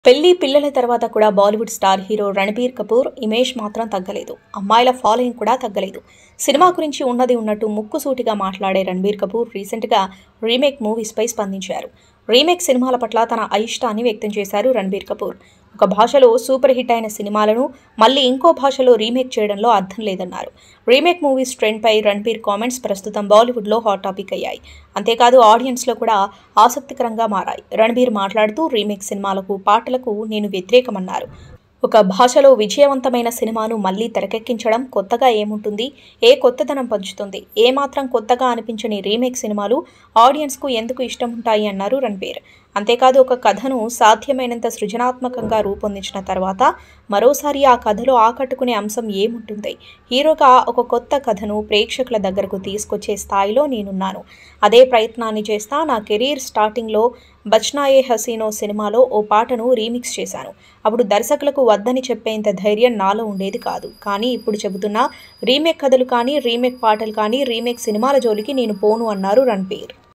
పెళ్లి పిల్లల తర్వాత కూడా Bollywood star hero Ranbir Kapoor image మాత్రం తగ్గలేదు అమ్మాయిల ఫాలోయింగ్ కూడా తగ్గలేదు సినిమా గురించి ఉన్నది ఉన్నట్టు ముక్కుసూటిగా మాట్లాడే రణబీర్ కపూర్ రీసెంట్గా రీమేక్ మూవీస్పై స్పందించారు రీమేక్ సినిమాల పట్ల తన అయిష్టాన్ని వ్యక్తం చేశారు రణబీర్ కపూర్ ఒక భాషలో సూపర్ హిట్ అయిన సినిమాలను మళ్ళీ ఇంకో భాషలో రీమేక్ చేయడంలో అర్థం లేదన్నారు రీమేక్ మూవీస్ ట్రెండ్పై రణబీర్ కామెంట్స్ ప్రస్తుతం బాలీవుడ్లో హాట్ టాపిక్ అయ్యాయి అంతేకాదు ఆడియన్స్లో కూడా ఆసక్తికరంగా మారాయి రణబీర్ మాట్లాడుతూ రీమేక్ సినిమాలకు పాటలకు నేను వ్యతిరేకమన్నారు ఒక భాషలో విజయవంతమైన సినిమాను మళ్ళీ తెరకెక్కించడం కొత్తగా ఏముంటుంది ఏ కొత్తదనం పంచుతుంది ఏ మాత్రం కొత్తగా అనిపించని రీమేక్ సినిమాలు ఆడియన్స్కు ఎందుకు ఇష్టం ఉంటాయి అన్నారు రణబీర్ అంతేకాదు ఒక కథను సాధ్యమైనంత సృజనాత్మకంగా రూపొందించిన తర్వాత మరోసారి ఆ కథలో ఆకట్టుకునే అంశం ఏముంటుంది హీరోగా ఒక కొత్త కథను ప్రేక్షకుల దగ్గరకు తీసుకొచ్చే స్థాయిలో నేనున్నాను అదే ప్రయత్నాన్ని చేస్తా నా కెరీర్ స్టార్టింగ్లో బచ్నాయే హసీనో సినిమాలో ఓ పాటను రీమిక్స్ చేశాను అప్పుడు దర్శకులకు వద్దని చెప్పేంత ధైర్యం నాలో ఉండేది కాదు కానీ ఇప్పుడు చెబుతున్నా రీమేక్ కథలు కానీ రీమేక్ పాటలు కానీ రీమేక్ సినిమాల జోలికి నేను పోను అన్నారు రణబీర్